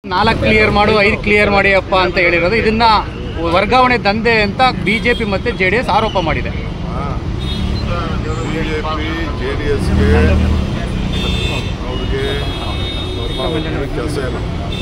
ನಾಲ್ಕು ಕ್ಲಿಯರ್ ಮಾಡು ಐದು ಕ್ಲಿಯರ್ ಮಾಡಿ ಅಪ್ಪ ಅಂತ ಹೇಳಿರೋದು ಇದನ್ನ ವರ್ಗಾವಣೆ ದಂಧೆ ಅಂತ ಬಿಜೆಪಿ ಮತ್ತೆ ಜೆ ಡಿ ಎಸ್ ಆರೋಪ ಮಾಡಿದೆ B J P J D ಎಸ್ಗೆ ಅವ್ರಿಗೆ ಕೆಲಸ ಇಲ್ಲ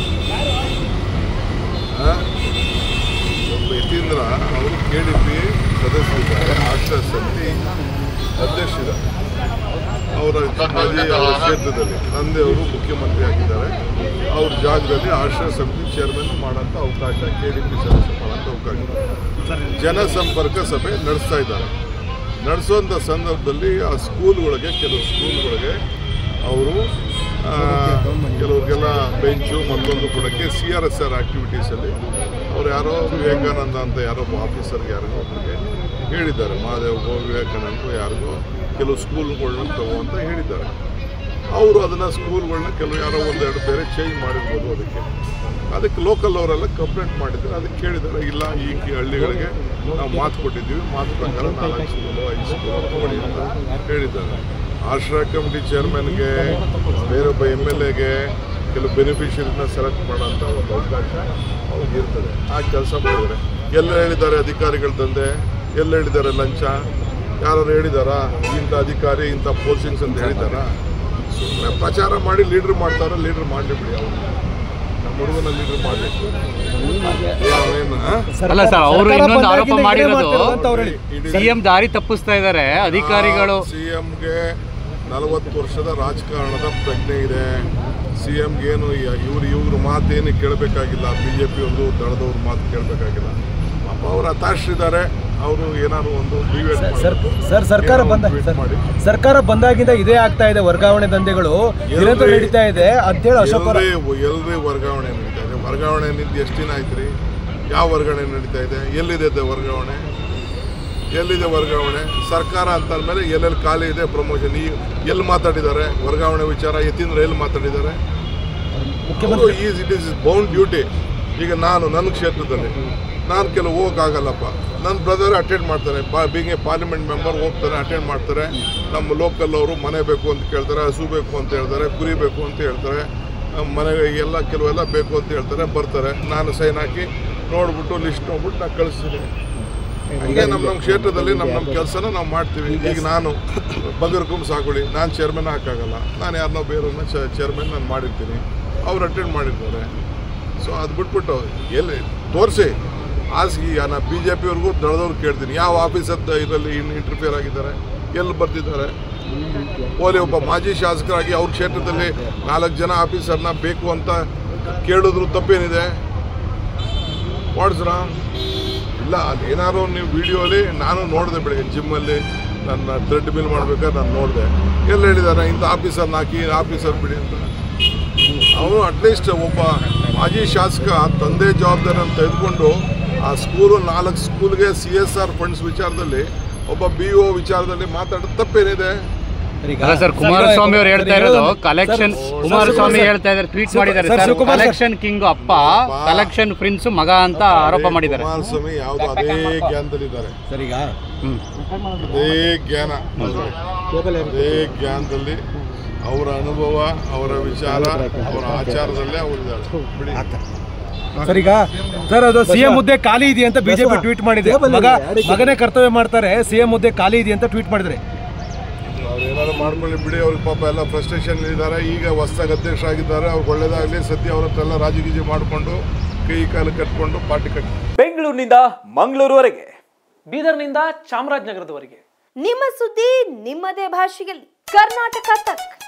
ಆ? ಒಬ್ಬ ಯತೀಂದ್ರ ಅವರು ಕೆ ಡಿ ಪಿ ಸದಸ್ಯರಿದ್ದಾರೆ ಆಶ್ರಯ ಸಮಿತಿ ಅಧ್ಯಕ್ಷರಿದ್ದಾರೆ ಅವರ ಮಾಜಿ ಅವರ ಕ್ಷೇತ್ರದಲ್ಲಿ ತಂದೆಯವರು ಮುಖ್ಯಮಂತ್ರಿ ಆಗಿದ್ದಾರೆ ಅವ್ರ ಜಾಗದಲ್ಲಿ ಆಶ್ರಯ ಸಮಿತಿ ಚೇರ್ಮನ್ ಮಾಡೋಂಥ ಅವಕಾಶ ಕೆ ಡಿ ಪಿ ಸದಸ್ಯ ಮಾಡೋಂಥ ಅವಕಾಶ ಜನಸಂಪರ್ಕ ಸಭೆ ನಡೆಸ್ತಾ ಇದ್ದಾರೆ ನಡೆಸುವಂಥ ಸಂದರ್ಭದಲ್ಲಿ ಆ ಸ್ಕೂಲ್ಗಳಿಗೆ ಕೆಲವು ಸ್ಕೂಲ್ಗಳಿಗೆ ಅವರು ಕೆಲವ್ರಿಗೆಲ್ಲ ಬೆಂಚು ಮತ್ತೊಂದು ಕೊಡೋಕ್ಕೆ ಸಿ ಆರ್ ಎಸ್ ಆರ್ ಆ್ಯಕ್ಟಿವಿಟೀಸಲ್ಲಿ ಅವ್ರು ಯಾರೋ ವಿವೇಕಾನಂದ ಅಂತ ಯಾರೋ ಒಬ್ಬ ಆಫೀಸರ್ಗೆ ಯಾರಿಗೋ ಒಬ್ಬರಿಗೆ ಹೇಳಿದ್ದಾರೆ ಮಹಾದೇವ್ ವಿವೇಕಾನಂದ ಯಾರಿಗೋ ಕೆಲವು ಸ್ಕೂಲ್ಗಳನ್ನ ತಗೋ ಅಂತ ಹೇಳಿದ್ದಾರೆ ಅವರು ಅದನ್ನು ಸ್ಕೂಲ್ಗಳನ್ನ ಕೆಲವು ಯಾರೋ ಒಂದೆರಡು ಬೇರೆ ಚೇಂಜ್ ಮಾಡಿರ್ಬೋದು ಅದಕ್ಕೆ ಅದಕ್ಕೆ ಲೋಕಲ್ ಅವರೆಲ್ಲ ಕಂಪ್ಲೇಂಟ್ ಮಾಡಿದ್ದಾರೆ ಅದಕ್ಕೆ ಕೇಳಿದ್ದಾರೆ ಇಲ್ಲ ಈ ಕಿ- ಹಳ್ಳಿಗಳಿಗೆ ನಾವು ಮಾತು ಕೊಟ್ಟಿದ್ದೀವಿ ಮಾತು ಪ್ರಕಾರ ನಾಲ್ಕು ಸ್ಕೂಲು ಐದು ಸ್ಕೂಲು ಕೊಡಿ ಅಂತ ಹೇಳಿದ್ದಾರೆ ಆಶ್ರಯ ಕಮಿಟಿ ಚೇರ್ಮನ್ಗೆ ಬೇರೊಬ್ಬ ಎಮ್ ಎಲ್ ಎಗೆ ಕೆಲವು ಬೆನಿಫಿಷರಿನ ಸೆಲೆಕ್ಟ್ ಮಾಡೋಂಥ ಒಂದು ಅವಕಾಶ ಅವ್ರಿಗೆ ಇರ್ತದೆ ಆ ಕೆಲಸ ಮಾಡಿದ್ದಾರೆ ಎಲ್ಲ ಹೇಳಿದ್ದಾರೆ ಅಧಿಕಾರಿಗಳ ದಂಧೆ ಎಲ್ಲ ಹೇಳಿದ್ದಾರೆ ಲಂಚ ಯಾರು ಹೇಳಿದಾರಾ ಇಂಥ ಅಧಿಕಾರಿ ಇಂಥ ಪೋಸ್ಟಿಂಗ್ಸ್ ಅಂತ ಹೇಳಿದಾರಾ ಸುಮ್ಮನೆ ಪ್ರಚಾರ ಮಾಡಿ ಲೀಡ್ರ್ ಮಾಡ್ತಾರೆ ಲೀಡ್ರ್ ಮಾಡಲಿ ಬಿಡಿ ಅವರು ನಮ್ಮ ಹುಡುಗನ ಲೀಡ್ರ್ ಮಾಡಲಿ ಅವನೇನು ಅಲ್ಲ ಸರ್ ಅವರು ಸರ್ಕಾರ ಇನ್ನೊಂದು ಆರೋಪ ಬಂದಾಗಿಂದ ಇದೇ ಮಾಡಿರೋದು ಮಾಡ್ತಿರೋದು ಅಂತ ಅವ್ರು ಹೇಳಿ. ಸಿಎಂ ದಾರಿ ತಪ್ಪಿಸ್ತಾ ಇದ್ದಾರೆ ಅಧಿಕಾರಿಗಳು ಸಿ ಎಮ್ಗೆ ನಲವತ್ತು ವರ್ಷದ ರಾಜಕಾರಣದ ಪ್ರಜ್ಞೆ ಇದೆ ಸಿ ಎಮ್ಗೆ ಏನು ಇವ್ರು ಇವ್ರ ಮಾತೇನು ಕೇಳಬೇಕಾಗಿಲ್ಲ ಬಿ ಜೆ ಪಿ ಒಂದು ದಳದವ್ರ ಮಾತು ಕೇಳಬೇಕಾಗಿಲ್ಲ ಪಾಪ ಅವ್ರು ಹತಾಶರಿದ್ದಾರೆ ಅವರು ಏನಾದ್ರು ಒಂದು ಡಿವೇಟ್ ಸರ್ ಸರ್ ಸರ್ಕಾರ ಬಂದ ಸರ್, ಮಾಡಿ ಸರ್ಕಾರ ಬಂದಾಗಿಂದ ಇದೇ ಆಗ್ತಾ ಇದೆ ವರ್ಗಾವಣೆ ದಂಧೆಗಳು ನಿರಂತರ ಎಲ್ರಿ- ನಡೀತಾ ಇದೆ ಅಂತೇಳಿ ಅಶೋಕ್ ಅವರ ಎಲ್ರಿ ಎಲ್ರಿ ವರ್ಗಾವಣೆ ನಡೀತಾ ಇದೆ ವರ್ಗಾವಣೆ ನಿಂತು ಎಷ್ಟು ದಿನ ಆಯ್ತು ರೀ ಯಾವ ವರ್ಗಾವಣೆ ನಡೀತಾ ಇದೆ ಎಲ್ಲಿದೆ ಅದು ವರ್ಗಾವಣೆ ಎಲ್ಲಿದೆ ವರ್ಗಾವಣೆ ಸರ್ಕಾರ ಅಂತಾದ್ಮೇಲೆ ಎಲ್ಲೆಲ್ಲಿ ಖಾಲಿ ಇದೆ ಪ್ರಮೋಷನ್ ಈ ಎಲ್ಲಿ ಮಾತಾಡಿದ್ದಾರೆ ವರ್ಗಾವಣೆ ವಿಚಾರ ಯತೀಂದ್ರ ಎಲ್ಲಿ ಮಾತಾಡಿದ್ದಾರೆ ಮುಖ್ಯಮಂತ್ರಿ is it is bound duty ಈಗ ನಾನು ನನ್ನ ಕ್ಷೇತ್ರದಲ್ಲಿ ನಾನು ಕೆಲವು ಹೋಗೋಕ್ಕಾಗಲ್ಲಪ್ಪ ನನ್ನ ಬ್ರದರ್ ಅಟೆಂಡ್ ಮಾಡ್ತಾರೆ ಪಾ ಬೀಂಗ್ ಎ ಪಾರ್ಲಿಮೆಂಟ್ ಮೆಂಬರ್ ಹೋಗ್ತಾರೆ ಅಟೆಂಡ್ ಮಾಡ್ತಾರೆ ನಮ್ಮ ಲೋಕಲ್ ಅವರು ಮನೆ ಬೇಕು ಅಂತ ಕೇಳ್ತಾರೆ ಹಸು ಬೇಕು ಅಂತ ಹೇಳ್ತಾರೆ ಕುರಿ ಬೇಕು ಅಂತ ಹೇಳ್ತಾರೆ ನಮ್ಮ ಮನೆಗೆ ಎಲ್ಲ ಕೆಲವೆಲ್ಲ ಬೇಕು ಅಂತ ಹೇಳ್ತಾರೆ ಬರ್ತಾರೆ ನಾನು ಸೈನ್ ಹಾಕಿ ನೋಡ್ಬಿಟ್ಟು ಲಿಸ್ಟ್ ನೋಡ್ಬಿಟ್ಟು ನಾನು ಕಳಿಸ್ತೀನಿ ಹಂಗೆ ನಮ್ಮ ನಮ್ಮ ಕ್ಷೇತ್ರದಲ್ಲಿ ನಮ್ಮ ನಮ್ಮ ಕೆಲಸನ ನಾವು ಮಾಡ್ತೀವಿ ಈಗ ನಾನು ಬಗರ್ಕುಂ ಸಾಗುಳಿ ನಾನು ಚೇರ್ಮನ್ ಹಾಕಾಗಲ್ಲ ನಾನು ಯಾರನ್ನೋ ಬೇರೆಯವ್ರನ್ನ ಚೇರ್ಮನ್ ನಾನು ಮಾಡಿರ್ತೀನಿ ಅವ್ರು ಅಟೆಂಡ್ ಮಾಡಿರ್ತಾರೆ ಸೊ ಅದು ಬಿಟ್ಬಿಟ್ಟು ಎಲ್ಲಿ ತೋರಿಸಿ ಆಸ್ಗಿ ನಾ ಬಿ ಜೆ ಪಿಯವ್ರಿಗೂ ದಳದವ್ರು ಕೇಳ್ತೀನಿ ಯಾವ ಆಫೀಸರ್ ಇದರಲ್ಲಿ ಇಂಟರ್ಫಿಯರ್ ಆಗಿದ್ದಾರೆ ಎಲ್ಲಿ ಬರ್ತಿದ್ದಾರೆ ಓಲಿ ಒಬ್ಬ ಮಾಜಿ ಶಾಸಕರಾಗಿ ಅವ್ರ ಕ್ಷೇತ್ರದಲ್ಲಿ ನಾಲ್ಕು ಜನ ಆಫೀಸರ್ನ ಬೇಕು ಅಂತ ಕೇಳಿದ್ರು ತಪ್ಪೇನಿದೆ ವಾಟ್ಸ್ ರಾಂಗ್ ಇಲ್ಲ ಅಲ್ಲಿ ಏನಾದ್ರು ನೀವು ವಿಡಿಯೋಲಿ ನಾನು ನೋಡಿದೆ ಬೆಳಗ್ಗೆ ಜಿಮ್ಮಲ್ಲಿ ನನ್ನ ಥ್ರೆಡ್ ಬಿಲ್ ಮಾಡ್ಬೇಕಾದ್ರೆ ನಾನು ನೋಡಿದೆ ಎಲ್ಲಿ ಹೇಳಿದ್ದಾರೆ ಇಂಥ ಆಫೀಸರ್ನ ಹಾಕಿ ಆಫೀಸರ್ ಬಿಡಿ ಅಂತ ಅವನು ಅಟ್ಲೀಸ್ಟ್ ಒಬ್ಬ ಮಾಜಿ ಶಾಸಕ ತಂದೆ ಜವಾಬ್ದಾರಿಯನ್ನು ತೆಗೆದುಕೊಂಡು ಆ ಸ್ಕೂಲು ನಾಲ್ಕು ಸ್ಕೂಲ್ಗೆ ಸಿ ಎಸ್ ಆರ್ ಫಂಡ್ಸ್ ವಿಚಾರದಲ್ಲಿ ಒಬ್ಬ ಬಿ ಒ ವಿಚಾರದಲ್ಲಿ ಮಾತಾಡೋದು ತಪ್ಪೇನಿದೆ ಅಲ್ಲ ಸರ್ ಕುಮಾರಸ್ವಾಮಿ ಅವರು ಹೇಳ್ತಾ ಇರೋದು ಕಲೆಕ್ಷನ್ ಕುಮಾರಸ್ವಾಮಿ ಹೇಳ್ತಾ ಇದ್ದಾರೆ ಟ್ವೀಟ್ ಮಾಡಿದ್ದಾರೆ sir, sir Shivakumar sir. Collection king ಅಪ್ಪ ಕಲೆಕ್ಷನ್ ಪ್ರಿನ್ಸ್ ಮಗ ಅಂತ ಆರೋಪ ಮಾಡಿದ್ದಾರೆ ಕುಮಾರಸ್ವಾಮಿ ಯಾವುದೋ ಅದೇ ಜ್ಞಾನದಲ್ಲಿದ್ದಾರೆ ಸರ್ ಈಗ ಹ್ಮ್. ಅದೇ ಜ್ಞಾನ ಅದೇ ಜ್ಞಾನದಲ್ಲಿ ಅವರ ಅನುಭವ ಅವರ ವಿಚಾರ ಅವರ ಆಚಾರದಲ್ಲೇ ಅವರಿದ್ದಾರೆ ಬಿಡಿ ಸರ್ ಈಗ ಸರ್ ಅದು ಸಿಎಂ ಹುದ್ದೆ ಖಾಲಿ ಇದೆ ಅಂತ ಬಿಜೆಪಿ ಟ್ವೀಟ್ ಮಾಡಿದೆ ಮಗ ಮಗನೇ ಕರ್ತವ್ಯ ಮಾಡ್ತಾರೆ ಸಿಎಂ ಹುದ್ದೆ ಖಾಲಿ ಇದೆ ಅಂತ ಟ್ವೀಟ್ ಮಾಡಿದ್ರೆ ಅವ್ರು ಏನಾದ್ರು ಮಾಡ್ಕೊಳ್ಳಿ ಬಿಡಿ ಅವ್ರಿಗೆ ಪಾಪ ಎಲ್ಲ ಫ್ರಸ್ಟ್ರೇಷನ್ ಇದ್ದಾರೆ ಈಗ ಹೊಸ್ದಾಗಿ ಅಧ್ಯಕ್ಷರಾಗಿದ್ದಾರೆ ಅವ್ರಿಗೆ ಒಳ್ಳೇದಾಗಲಿ ಸದ್ಯ ಅವ್ರ ಹತ್ರ ಎಲ್ಲ ರಾಜಿ ಗೀಜಿ ಮಾಡಿಕೊಂಡು ಕೈ ಕಾಲು ಕಟ್ಕೊಂಡು ಪಾರ್ಟಿ ಕಟ್ಟಿ ಬೆಂಗಳೂರಿನಿಂದ ಮಂಗಳೂರುವರೆಗೆ ಬೀದರ್ನಿಂದ ಚಾಮರಾಜನಗರದವರೆಗೆ ನಿಮ್ಮ ಸುದ್ದಿ ನಿಮ್ಮದೇ ಭಾಷೆಯಲ್ಲಿ ಕರ್ನಾಟಕ ತಕ್